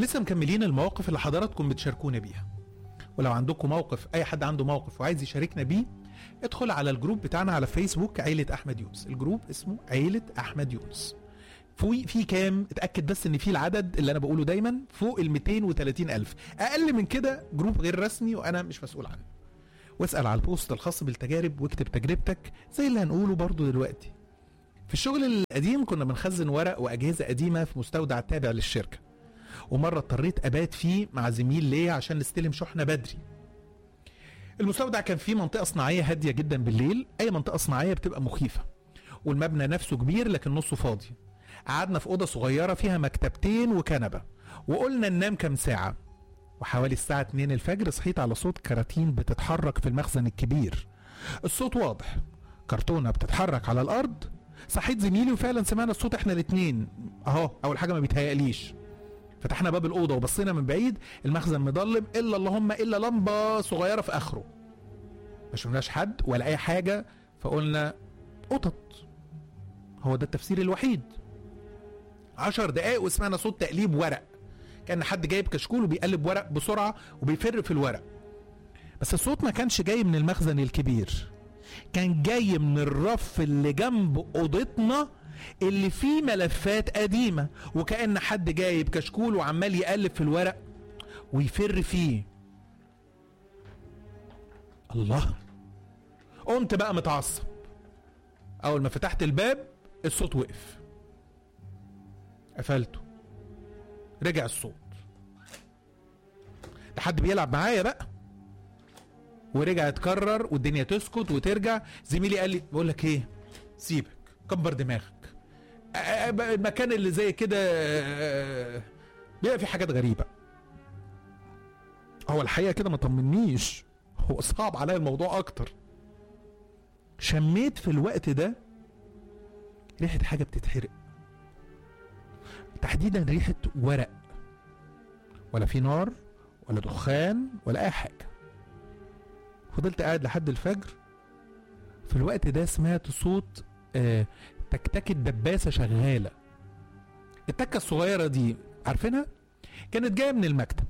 لسه مكملين المواقف اللي حضراتكم بتشاركونا بيها ولو عندكم موقف اي حد عنده موقف وعايز يشاركنا بيه ادخل على الجروب بتاعنا على فيسبوك عيلة احمد يونس الجروب اسمه عيلة احمد يونس في في كام اتاكد بس ان في العدد اللي انا بقوله دايما فوق ال 230 الف اقل من كده جروب غير رسمي وانا مش مسؤول عنه واسال على البوست الخاص بالتجارب واكتب تجربتك زي اللي هنقوله برضو دلوقتي في الشغل القديم كنا بنخزن ورق واجهزه قديمه في مستودع تابع للشركه ومره اضطريت ابات فيه مع زميل ليا عشان نستلم شحنه بدري المستودع كان فيه منطقه صناعيه هاديه جدا بالليل اي منطقه صناعيه بتبقى مخيفه والمبنى نفسه كبير لكن نصه فاضي قعدنا في اوضه صغيره فيها مكتبتين وكنبه وقلنا ننام كام ساعه وحوالي الساعه 2 الفجر صحيت على صوت كراتين بتتحرك في المخزن الكبير الصوت واضح كرتونه بتتحرك على الارض صحيت زميلي وفعلا سمعنا الصوت احنا الاتنين اهو اول حاجه ما بيتهيأليش فتحنا باب الاوضه وبصينا من بعيد المخزن مضلم الا اللهم الا لمبه صغيره في اخره ما شفناش حد ولا اي حاجه فقلنا قطط هو ده التفسير الوحيد عشر دقايق وسمعنا صوت تقليب ورق كان حد جايب كشكول وبيقلب ورق بسرعه وبيفر في الورق بس الصوت ما كانش جاي من المخزن الكبير كان جاي من الرف اللي جنب اوضتنا اللي فيه ملفات قديمة وكأن حد جايب كشكول وعمال يقلب في الورق ويفر فيه الله قمت بقى متعصب أول ما فتحت الباب الصوت وقف قفلته رجع الصوت ده حد بيلعب معايا بقى ورجع يتكرر والدنيا تسكت وترجع زميلي قال لي بقول لك ايه سيبك كبر دماغك آه، آه، المكان اللي زي كده آه، بيبقى في حاجات غريبه هو الحقيقه كده ما طمنيش هو صعب عليا الموضوع اكتر شميت في الوقت ده ريحه حاجه بتتحرق تحديدا ريحه ورق ولا في نار ولا دخان ولا اي حاجه فضلت قاعد لحد الفجر في الوقت ده سمعت صوت آه تكتكة دباسة شغالة التكة الصغيرة دي عارفينها كانت جاية من المكتب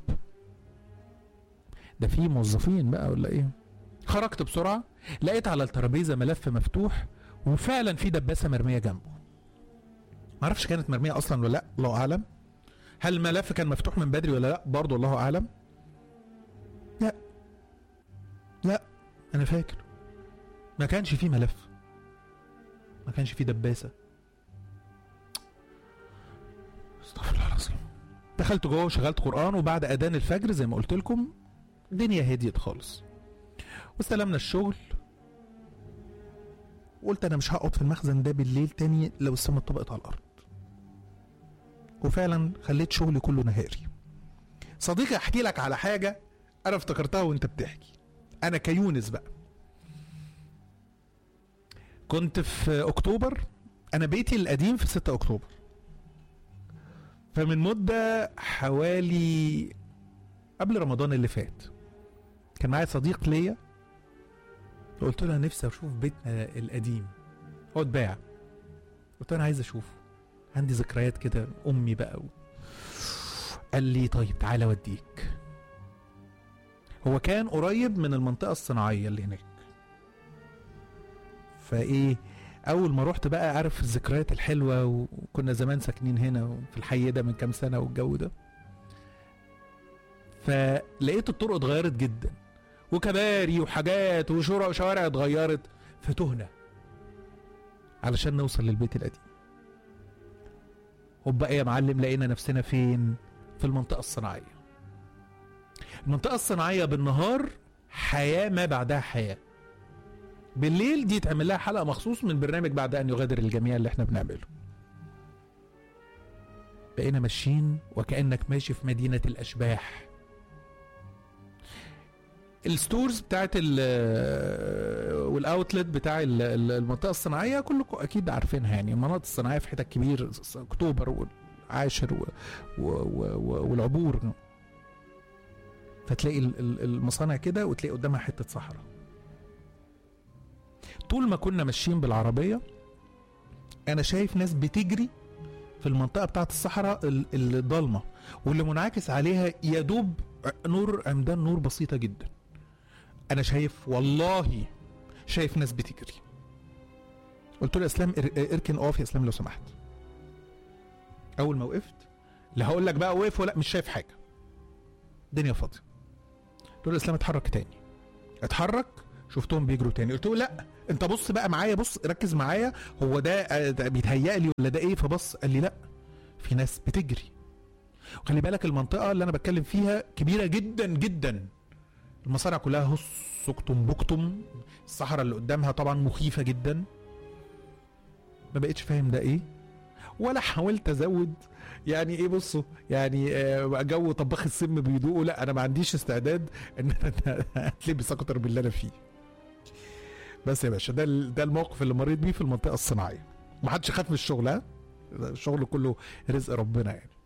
ده في موظفين بقى ولا ايه خرجت بسرعة لقيت على الترابيزة ملف مفتوح وفعلا في دباسة مرمية جنبه معرفش كانت مرمية اصلا ولا لا الله اعلم هل الملف كان مفتوح من بدري ولا لا برضه الله اعلم لا لا انا فاكر ما كانش فيه ملف ما كانش فيه دباسه استغفر الله العظيم دخلت جوه وشغلت قران وبعد اذان الفجر زي ما قلت لكم الدنيا هديت خالص واستلمنا الشغل وقلت انا مش هقعد في المخزن ده بالليل تاني لو السما اتطبقت على الارض وفعلا خليت شغلي كله نهاري صديقي احكي لك على حاجه انا افتكرتها وانت بتحكي انا كيونس بقى كنت في اكتوبر انا بيتي القديم في 6 اكتوبر فمن مدة حوالي قبل رمضان اللي فات كان معايا صديق ليا قلت له انا نفسي اشوف بيتنا القديم هو اتباع قلت له انا عايز اشوفه عندي ذكريات كده امي بقى و... قال لي طيب تعالى اوديك هو كان قريب من المنطقة الصناعية اللي هناك فايه اول ما رحت بقى عارف الذكريات الحلوة وكنا زمان ساكنين هنا في الحي ده من كام سنة والجو ده فلقيت الطرق اتغيرت جدا وكباري وحاجات وشورى وشوارع اتغيرت فتهنا علشان نوصل للبيت القديم هوبا ايه يا معلم لقينا نفسنا فين في المنطقة الصناعية المنطقة الصناعية بالنهار حياة ما بعدها حياة بالليل دي تعمل لها حلقة مخصوص من برنامج بعد أن يغادر الجميع اللي احنا بنعمله بقينا ماشيين وكأنك ماشي في مدينة الأشباح الستورز بتاعت ال والاوتلت بتاع ال- ال- المنطقه الصناعيه كلكم اكيد عارفينها يعني المناطق الصناعيه في حتت كبير اكتوبر والعاشر و و و و والعبور فتلاقي ال- ال- المصانع كده وتلاقي قدامها حته صحراء طول ما كنا ماشيين بالعربيه انا شايف ناس بتجري في المنطقه بتاعه الصحراء ال- الضلمه واللي منعكس عليها يدوب نور عمدان نور بسيطه جدا انا شايف والله شايف ناس بتجري قلت له يا اسلام ار- اركن اقف يا اسلام لو سمحت اول ما وقفت لا هقول لك بقى وقف ولا مش شايف حاجه الدنيا فاضيه قلت له يا اسلام اتحرك تاني اتحرك شفتهم بيجروا تاني قلت له لا انت بص بقى معايا بص ركز معايا هو ده, آه، ده بيتهيأ لي ولا ده ايه فبص قال لي لا في ناس بتجري وخلي بالك المنطقه اللي انا بتكلم فيها كبيره جدا جدا المصانع كلها هص سكتم بكتم الصحراء اللي قدامها طبعا مخيفه جدا ما بقتش فاهم ده ايه ولا حاولت ازود يعني ايه بصوا يعني آه، جو طباخ السم بيدوقوا لا انا ما عنديش استعداد ان انا اتلبس اكتر باللي انا فيه بس يا باشا ده ال- ده الموقف اللي مريت بيه في المنطقه الصناعيه ما حدش خاف من الشغل ها الشغل كله رزق ربنا يعني